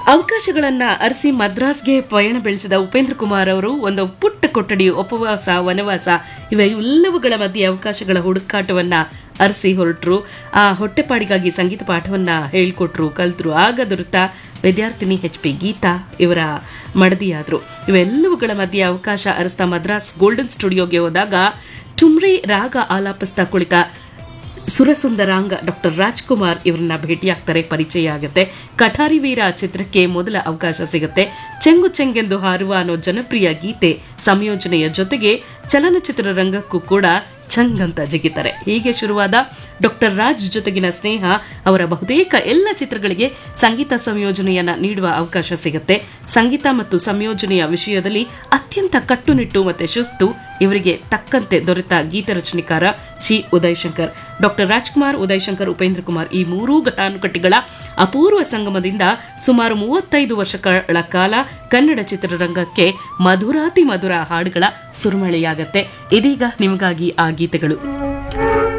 ಅವಕಾಶಗಳನ್ನ ಅರಸಿ ಮದ್ರಾಸ್ಗೆ ಪಯಣ ಬೆಳೆಸಿದ ಉಪೇಂದ್ರ ಕುಮಾರ್ ಅವರು ಒಂದು ಪುಟ್ಟ ಕೊಠಡಿ ಉಪವಾಸ ವನವಾಸ ಇವೆಲ್ಲವುಗಳ ಮಧ್ಯೆ ಅವಕಾಶಗಳ ಹುಡುಕಾಟವನ್ನ ಅರಸಿ ಹೊರಟರು ಆ ಹೊಟ್ಟೆಪಾಡಿಗಾಗಿ ಸಂಗೀತ ಪಾಠವನ್ನ ಹೇಳ್ಕೊಟ್ರು ಕಲ್ತರು ಆಗ ದೊರೆತ ವಿದ್ಯಾರ್ಥಿನಿ ಎಚ್ ಪಿ ಗೀತಾ ಇವರ ಮಡದಿಯಾದ್ರು ಇವೆಲ್ಲವುಗಳ ಮಧ್ಯೆ ಅವಕಾಶ ಅರಸ್ತಾ ಮದ್ರಾಸ್ ಗೋಲ್ಡನ್ ಸ್ಟುಡಿಯೋಗೆ ಹೋದಾಗ ಟುಮ್ರಿ ರಾಗ ಆಲಾಪಿಸ್ತಾ ಕುಳಿತ ಸುರಸುಂದರಾಂಗ ಡಾಕ್ಟರ್ ರಾಜ್ಕುಮಾರ್ ಇವರನ್ನ ಭೇಟಿಯಾಗ್ತಾರೆ ಪರಿಚಯ ಆಗುತ್ತೆ ಕಠಾರಿ ವೀರ ಚಿತ್ರಕ್ಕೆ ಮೊದಲ ಅವಕಾಶ ಸಿಗುತ್ತೆ ಚೆಂಗು ಚೆಂಗೆಂದು ಹಾರುವ ಅನ್ನೋ ಜನಪ್ರಿಯ ಗೀತೆ ಸಂಯೋಜನೆಯ ಜೊತೆಗೆ ಚಲನಚಿತ್ರ ರಂಗಕ್ಕೂ ಕೂಡ ಚಂಗ್ ಅಂತ ಜಿಗಿತಾರೆ ಹೀಗೆ ಶುರುವಾದ ಡಾಕ್ಟರ್ ರಾಜ್ ಜೊತೆಗಿನ ಸ್ನೇಹ ಅವರ ಬಹುತೇಕ ಎಲ್ಲ ಚಿತ್ರಗಳಿಗೆ ಸಂಗೀತ ಸಂಯೋಜನೆಯನ್ನ ನೀಡುವ ಅವಕಾಶ ಸಿಗುತ್ತೆ ಸಂಗೀತ ಮತ್ತು ಸಂಯೋಜನೆಯ ವಿಷಯದಲ್ಲಿ ಅತ್ಯಂತ ಕಟ್ಟುನಿಟ್ಟು ಮತ್ತೆ ಶಿಸ್ತು ಇವರಿಗೆ ತಕ್ಕಂತೆ ದೊರೆತ ಗೀತ ರಚನೆಕಾರ ಜಿ ಉದಯ್ ಶಂಕರ್ ಡಾಕ್ಟರ್ ರಾಜ್ಕುಮಾರ್ ಉದಯ್ ಶಂಕರ್ ಉಪೇಂದ್ರ ಕುಮಾರ್ ಈ ಮೂರೂ ಘಟಾನುಘಟಿಗಳ ಅಪೂರ್ವ ಸಂಗಮದಿಂದ ಸುಮಾರು ಮೂವತ್ತೈದು ವರ್ಷಗಳ ಕಾಲ ಕನ್ನಡ ಚಿತ್ರರಂಗಕ್ಕೆ ಮಧುರಾತಿ ಮಧುರ ಹಾಡುಗಳ ಸುರುಮಳೆಯಾಗತ್ತೆ ಇದೀಗ ನಿಮಗಾಗಿ ಆ ಗೀತೆಗಳು